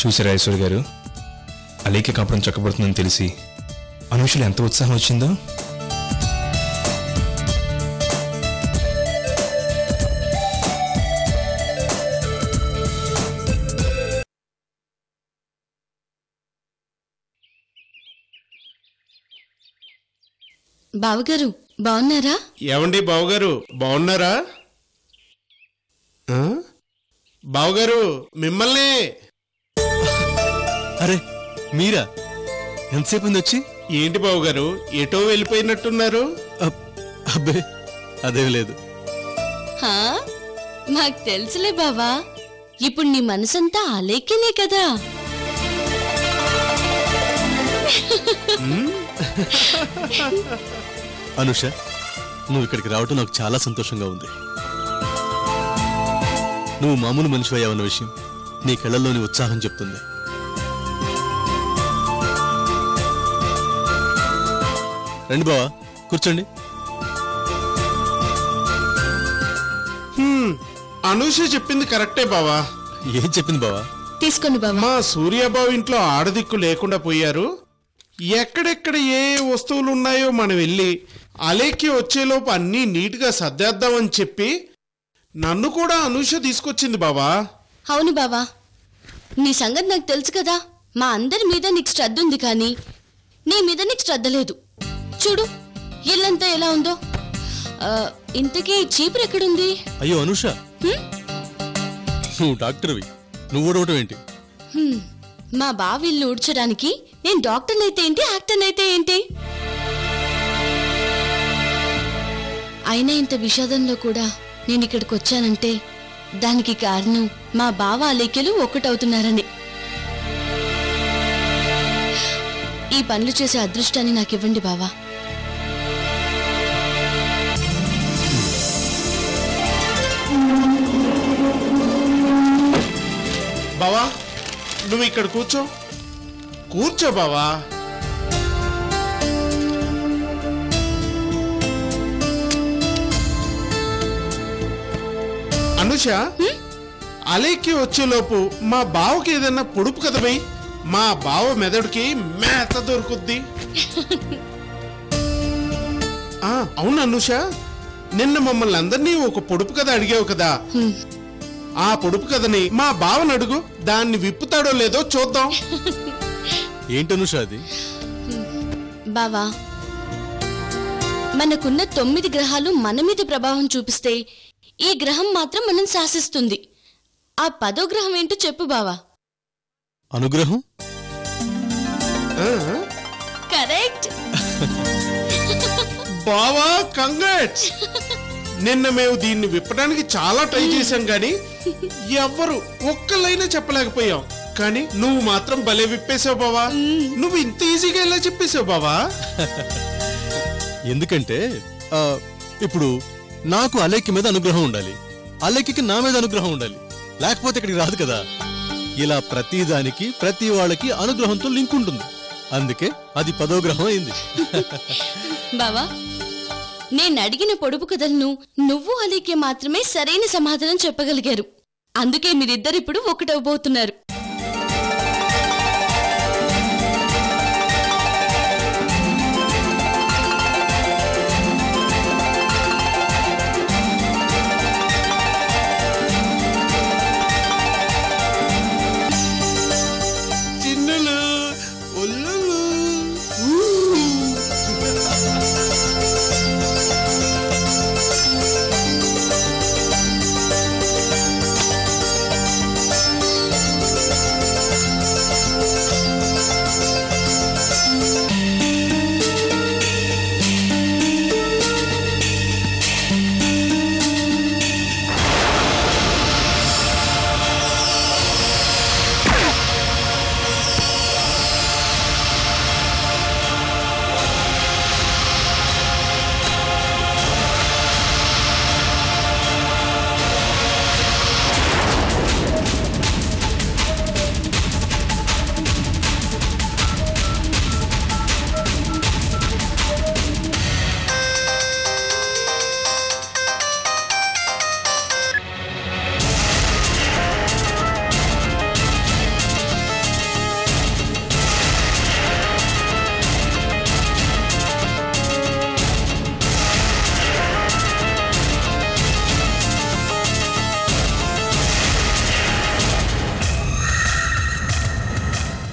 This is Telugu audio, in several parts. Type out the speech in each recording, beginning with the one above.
చూసారా ఈశ్వర్ గారు అలీకి కాపురం చక్కబడుతుందని తెలిసి అనూషలో ఎంత ఉత్సాహం వచ్చిందో బావగారు బాగున్నారా ఏమండి బావగారు బాగున్నారా ఆ? బావగారు మిమ్మల్ని అరే మీరా ఎంతసేపు ఉంది వచ్చి ఏంటి బావగారు ఎటో వెళ్ళిపోయినట్టున్నారు అబ్- అబ్బే అదేం లేదు హా మాకు తెలుసులే బావా ఇప్పుడు నీ మనసంతా అలేకేనే కదా అనుష నువ్వు ఇక్కడికి రావటం నాకు చాలా సంతోషంగా ఉంది నువ్వు మామూలు మనిషి అయ్యావన్న విషయం నీ కళ్ళల్లోని ఉత్సాహం చెప్తుంది రండి బావా కూర్చోండి హ్మ్, అనూష చెప్పింది కరెక్టే బావా ఏం చెప్పింది బావా తీసుకోండి బావా మా సూర్యాబాబు ఇంట్లో ఆడదిక్కు లేకుండా పోయారు ఎక్కడెక్కడ ఏ ఏ వస్తువులు ఉన్నాయో మనం వెళ్ళి అలేకి వచ్చేలోపు అన్నీ నీట్గా సర్దేద్దామని చెప్పి నన్ను కూడా అనూష తీసుకొచ్చింది బావా అవును బావా నీ సంగతి నాకు తెలుసు కదా మా అందరి మీద నీకు శ్రద్ధ ఉంది కానీ నీ మీద నీకు శ్రద్ధ లేదు చూడు ఇల్లంతా ఎలా ఉందో ఆ, ఇంతకీ చీపురు ఎక్కడుంది అయ్యో అనుష హ్మ్? నువ్వు డాక్టర్వి నువ్వు ఓడవటం ఏంటి హ్మ్. మా బావ ఇల్లు ఊడ్చడానికి నేను డాక్టర్ అయితే ఏంటి యాక్టర్ అయితే ఏంటి అయినా ఇంత విషాదంలో కూడా నేను ఇక్కడికి వచ్చానంటే దానికి కారణం మా బావ అలేఖ్యలు ఒక్కటవుతున్నారని ఈ పనులు చేసే అదృష్టాన్ని నాకు ఇవ్వండి బావా బావా నువ్వు ఇక్కడ కూర్చో కూర్చో బావా అనుష అలేకి వచ్చేలోపు మా బావకి ఏదైనా పొడుపు కదవై మా బావ మెదడుకి మేత దొరుకుద్ది ఆ, అవును అనుష నిన్న మమ్మల్ని అందరినీ ఒక పొడుపు కథ అడిగావు కదా ఆ పొడుపు కథని మా బావని అడుగు దాన్ని విప్పుతాడో లేదో చూద్దాం ఏంటి అనుష అది బావా మనకున్న తొమ్మిది గ్రహాలు మన మీద ప్రభావం చూపిస్తే ఈ గ్రహం మాత్రం మనం శాసిస్తుంది ఆ పదో గ్రహం ఏంటో చెప్పు బావా అనుగ్రహం ఆ? కరెక్ట్ బావా కంగ్రాట్స్ నిన్న మేము దీన్ని విప్పడానికి చాలా ట్రై చేశాం గాని ఎవ్వరు ఒక్కలైనా చెప్పలేకపోయాం కానీ నువ్వు మాత్రం భలే విప్పేశావు బావా నువ్వు ఇంత ఈజీగా ఎలా చెప్పేశావు బావా ఎందుకంటే ఆ, ఇప్పుడు నాకు అలేకి మీద అనుగ్రహం ఉండాలి అలేకి నా మీద అనుగ్రహం ఉండాలి లేకపోతే ఇక్కడికి రాదు కదా ఇలా ప్రతి దానికి ప్రతి వాళ్ళకి అనుగ్రహంతో లింక్ ఉంటుంది అందుకే అది పదో గ్రహం అయింది బావా నేను అడిగిన పొడుపు కథలను నువ్వు అలీకే మాత్రమే సరైన సమాధానం చెప్పగలిగారు అందుకే మీరిద్దరిప్పుడు ఒకటవబోతున్నారు చిన్నులు ఒల్లులు ఊ.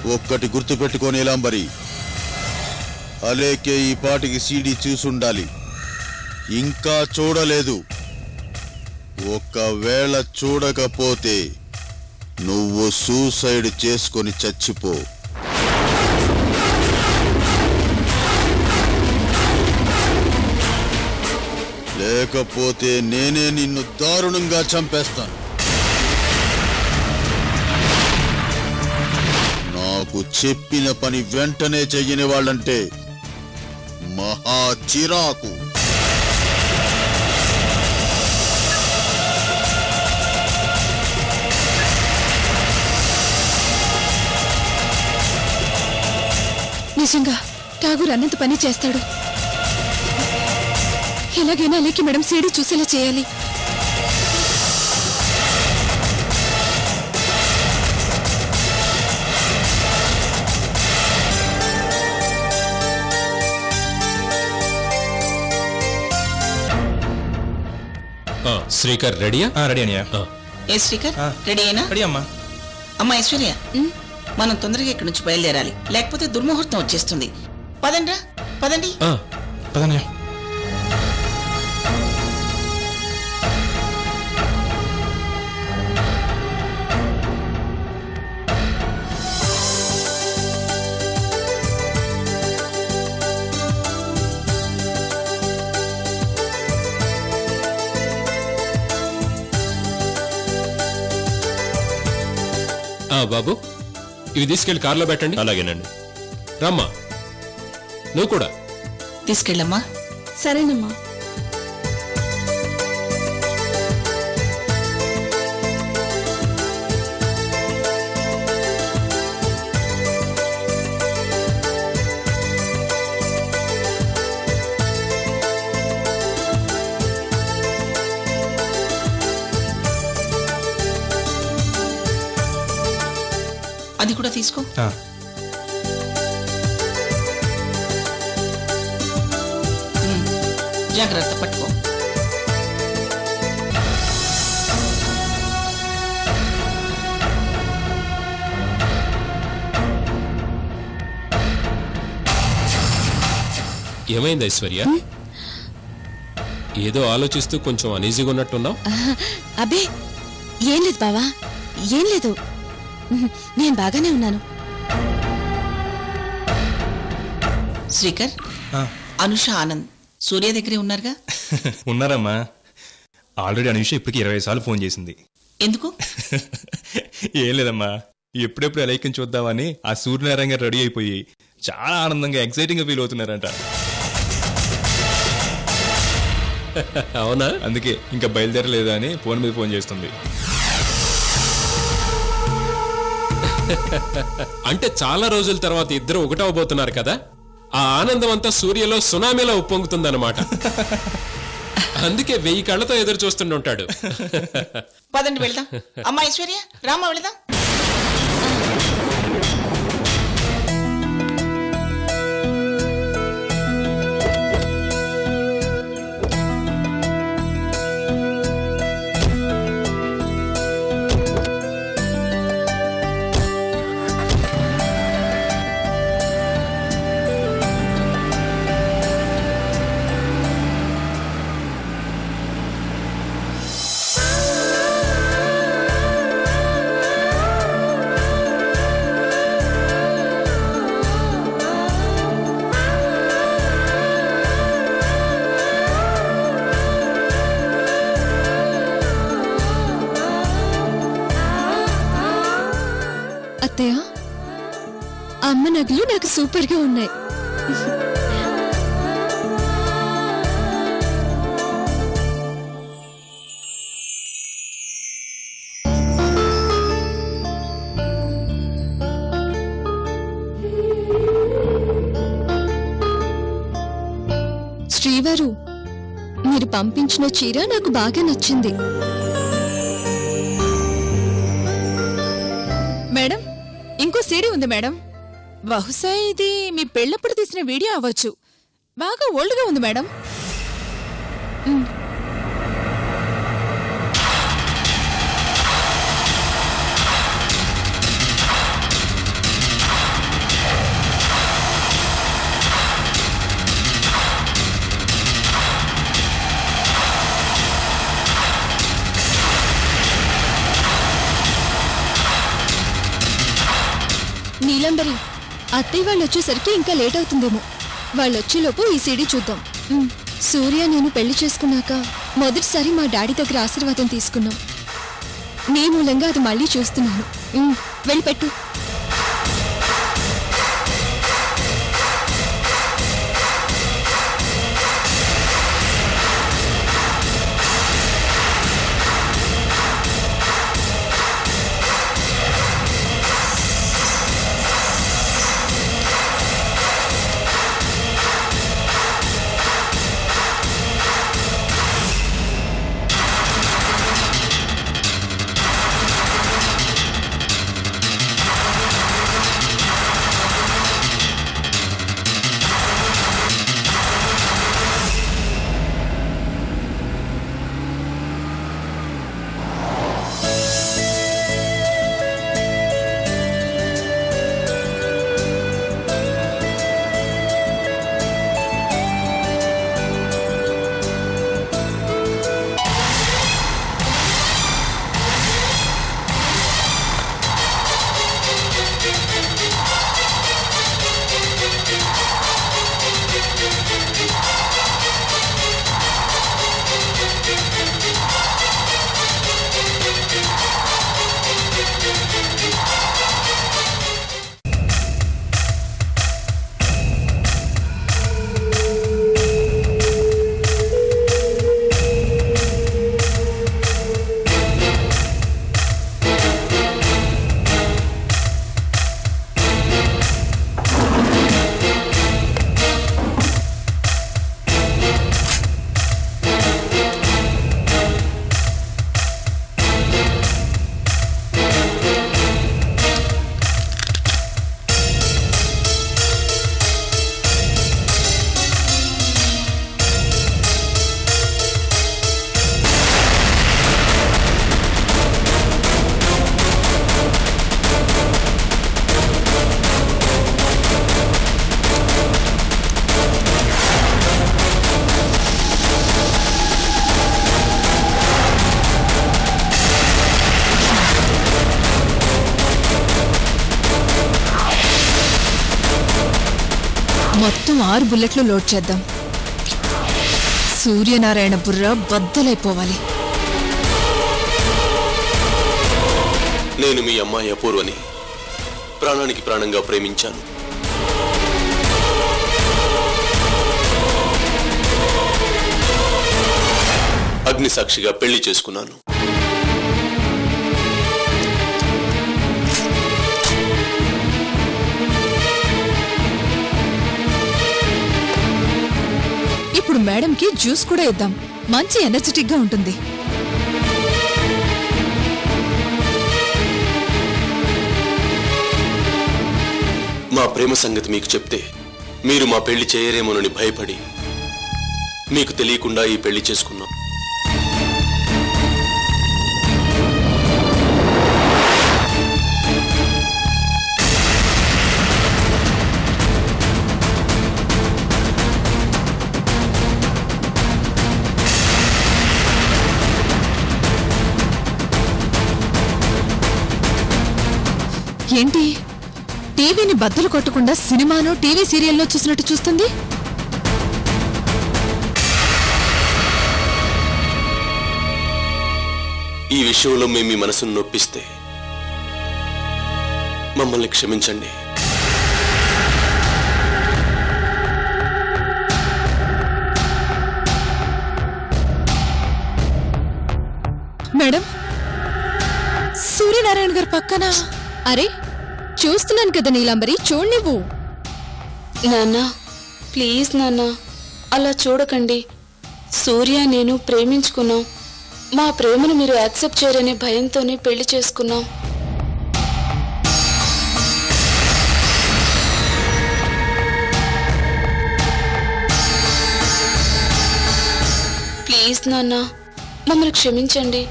ఒక్కటి గుర్తుపెట్టుకో నీలాంబరి అలేకే ఈ పాటికి సీడీ చూసుండాలి ఇంకా చూడలేదు ఒకవేళ చూడకపోతే నువ్వు సూసైడ్ చేసుకొని చచ్చిపో లేకపోతే నేనే నిన్ను దారుణంగా చంపేస్తాను నాకు చెప్పిన పని వెంటనే చెయ్యని వాళ్ళంటే మహా చిరాకు నిజంగా ఠాగూర్ అన్నంత పని చేస్తాడు ఎలాగైనా లేకి మేడం సీడీ చూసేలా చేయాలి ఆ, శ్రీకర్ రెడీయా ఆ, రెడీ అనియా ఆ, ఏ శ్రీకర్ ఆ. రెడీ అయినా రెడీ అమ్మా అమ్మా ఐశ్వర్య మనం తొందరగా ఇక్కడి నుంచి బయలుదేరాలి లేకపోతే దుర్ముహూర్తం వచ్చేస్తుంది పదండ్రా పదండి ఆ, పదనయ్య ఆ, బాబు ఇవి తీసుకెళ్లి కార్లో పెట్టండి అలాగేనండి రమ్మా నువ్వు కూడా తీసుకెళ్ళమ్మా సరేనమ్మా అది కూడా తీసుకో ఆ, జాగ్రత్త పట్టుకో ఏమైంది ఐశ్వర్య ఏదో ఆలోచిస్తూ కొంచెం అనీజీగా ఉన్నట్టున్నావు అబ్బే ఏం లేదు బావా ఏం లేదు ఉహు, నేను బాగానే ఉన్నాను శ్రీకర్ ఆ. అనుష ఆనంద్ సూర్య దగ్గరే ఉన్నారుగా ఉన్నారమ్మా ఆల్రెడీ అనుష ఇప్పటికి ఇరవై సార్లు ఫోన్ చేసింది ఎందుకు ఏం లేదమ్మా ఎప్పుడెప్పుడు ఎలైకం చూద్దామని ఆ సూర్యనారాయణ గారు రెడీ అయిపోయి చాలా ఆనందంగా ఎక్సైటింగ్ గా ఫీల్ అవుతున్నారంట అవునా అందుకే ఇంకా బయలుదేరలేదా అని ఫోన్ మీద ఫోన్ చేస్తుంది అంటే చాలా రోజుల తర్వాత ఇద్దరు ఒకటవబోతున్నారు కదా ఆ ఆనందం అంతా సూర్యలో సునామీలో ఉప్పొంగుతుందన్నమాట అందుకే వెయ్యి కళ్ళతో ఎదురు చూస్తుంటాడు పదండి వెళ్దాం అమ్మా ఐశ్వర్య రామా వెళదాం అత్తయ్య అమ్మ నగలు నాకు సూపర్ గా ఉన్నాయి శ్రీవారు మీరు పంపించిన చీర నాకు బాగా నచ్చింది మేడం ఇంకో సీడీ ఉంది మేడం బహుశా ఇది మీ పెళ్ళప్పుడు తీసిన వీడియో అవ్వచ్చు బాగా ఓల్డ్గా ఉంది మేడం నీలంబరి అత్తయ్య వాళ్ళు వచ్చేసరికి ఇంకా లేట్ అవుతుందేమో వాళ్ళు వచ్చేలోపు ఈ సీడీ చూద్దాం ఉమ్, సూర్య నేను పెళ్లి చేసుకున్నాక మొదటిసారి మా డాడీ దగ్గర ఆశీర్వాదం తీసుకున్నాం నీ మూలంగా అది మళ్ళీ చూస్తున్నాను ఉమ్, వెళ్ళి పెట్టు మొత్తం ఆరు బుల్లెట్లు లోడ్ చేద్దాం సూర్యనారాయణ బుర్ర బద్దలైపోవాలి నేను మీ అమ్మాయి అపూర్వని ప్రాణానికి ప్రాణంగా ప్రేమించాను అగ్ని సాక్షిగా పెళ్లి చేసుకున్నాను ఇప్పుడు మేడంకి జ్యూస్ కూడా ఇద్దాం మంచి ఎనర్జెటిక్ గా ఉంటుంది మా ప్రేమ సంగతి మీకు చెప్తే మీరు మా పెళ్లి చేయరేమోనని భయపడి మీకు తెలియకుండా ఈ పెళ్లి చేసుకున్నాం ఏంటి టీవీని బద్దలు కొట్టకుండా సినిమాను టీవీ సీరియల్లో చూసినట్టు చూస్తుంది ఈ విషయంలో మేము మీ మనసును నొప్పిస్తే మమ్మల్ని క్షమించండి మేడం సూర్యనారాయణ గారి పక్కన అరే చూస్తున్నాను కదా నీలాంబరి చూడనివ్వు నాన్న ప్లీజ్ నాన్న అలా చూడకండి సూర్య నేను ప్రేమించుకున్నాం మా ప్రేమను మీరు యాక్సెప్ట్ చేయరనే భయంతోనే పెళ్లి చేసుకున్నాం ప్లీజ్ నాన్న మమ్మల్ని క్షమించండి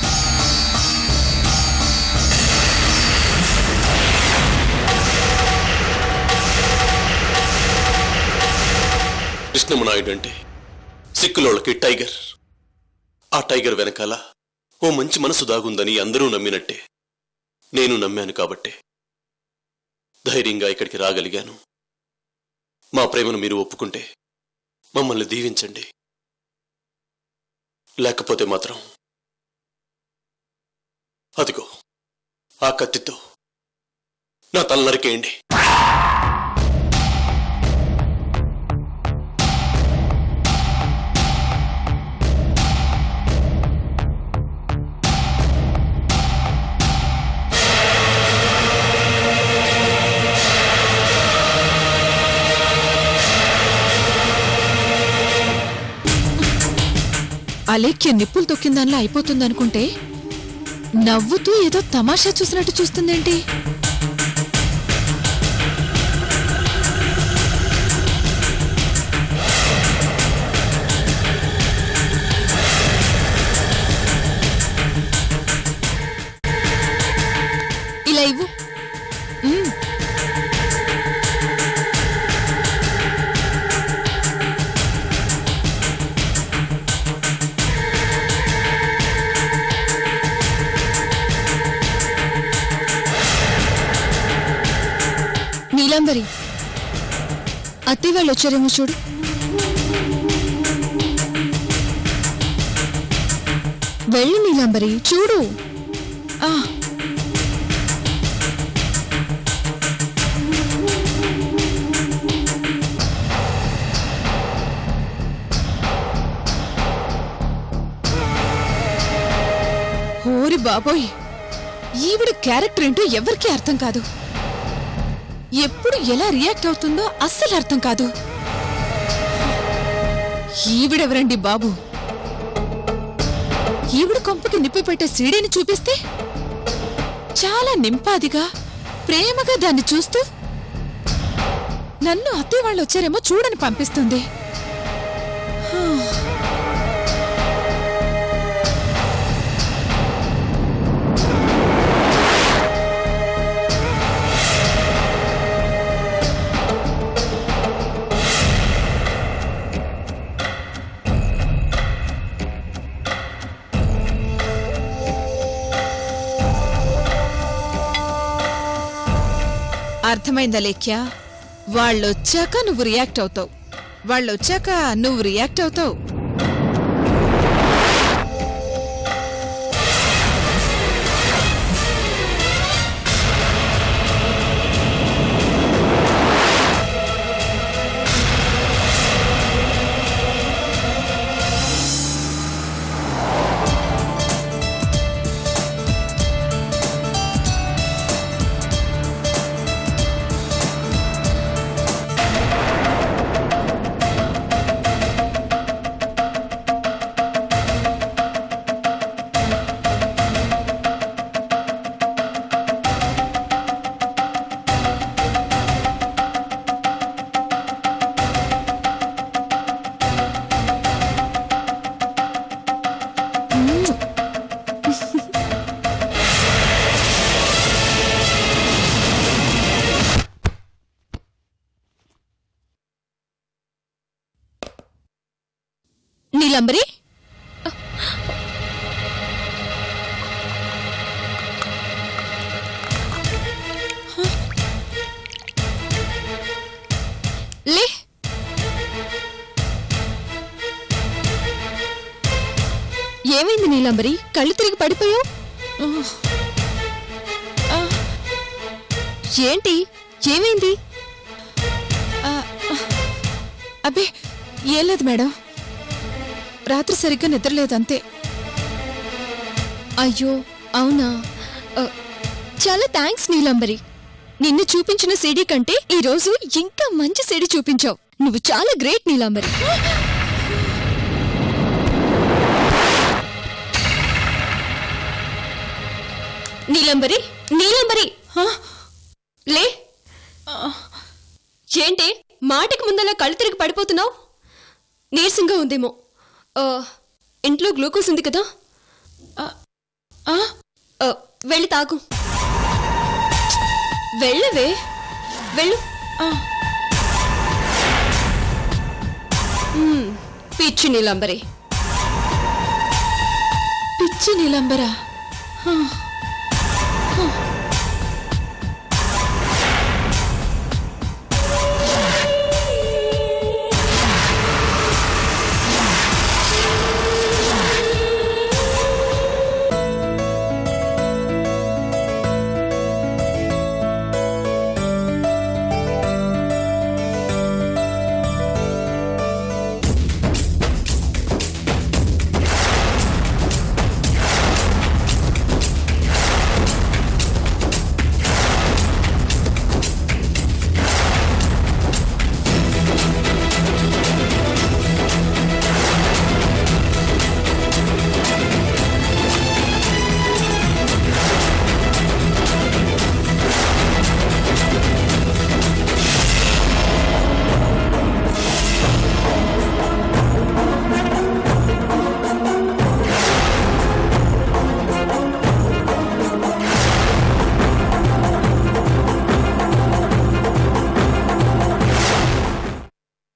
కృష్ణమనాయుడు అంటే సిక్కులోళ్ళకి టైగర్ ఆ టైగర్ వెనకాల ఓ మంచి మనసు దాగుందని అందరూ నమ్మినట్టే నేను నమ్మాను కాబట్టే ధైర్యంగా ఇక్కడికి రాగలిగాను మా ప్రేమను మీరు ఒప్పుకుంటే మమ్మల్ని దీవించండి లేకపోతే మాత్రం అదిగో ఆ కత్తితో నా తల నరికేయండి అలేఖ్య నిప్పులు తొక్కిన దానిలో అయిపోతుందనుకుంటే నవ్వుతూ ఏదో తమాషా చూసినట్టు చూస్తుందేంటి ఇలా ఇవ్వు నీలాంబరి అత్తయ్య వాళ్ళు వచ్చారేమో చూడు వెళ్ళు నీలాంబరి చూడు ఆ ఓరి బాబోయ్ ఈవిడ క్యారెక్టర్ ఏంటో ఎవరికీ అర్థం కాదు ఎప్పుడు ఎలా రియాక్ట్ అవుతుందో అస్సలు అర్థం కాదు ఈవిడెవరండి బాబు ఈవిడ కొంపకి నిప్పి పెట్టే సీడీని చూపిస్తే చాలా నింపాదిగా ప్రేమగా దాన్ని చూస్తూ నన్ను అత్తయ్య వాళ్ళు వచ్చారేమో చూడని పంపిస్తుంది హా. అర్థమైందా లేఖ్య వాళ్ళొచ్చాక నువ్వు రియాక్ట్ అవుతావు వాళ్ళొచ్చాక నువ్వు రియాక్ట్ అవుతావు నీలంబరి లే ఏమైంది నీలంబరి కళ్ళు తిరిగి పడిపోయావు ఏంటి ఏమైంది అబ్బే ఏం లేదు మేడం రాత్రి సరిగ్గా నిద్రలేదు అంతే అయ్యో అవునా ఆ, చాలా థ్యాంక్స్ నీలంబరి నిన్ను చూపించిన సీడీ కంటే ఈ రోజు ఇంకా మంచి సీడీ చూపించావు నువ్వు చాలా గ్రేట్ నీలాంబరి నీలంబరి నీలంబరి హా? లే ఏంటి మాటకి ముందలా కళ్ళు తిరిగి పడిపోతున్నావు నీరసంగా ఉందేమో ఆ, ఇంట్లో గ్లూకోజ్ ఉంది కదా ఆ, ఆ, వెళ్ళి తాగు వెళ్ళవే వెళ్ళు మ్మ్, పిచ్చి నీలంబరి పిచ్చి నీలంబరా హా.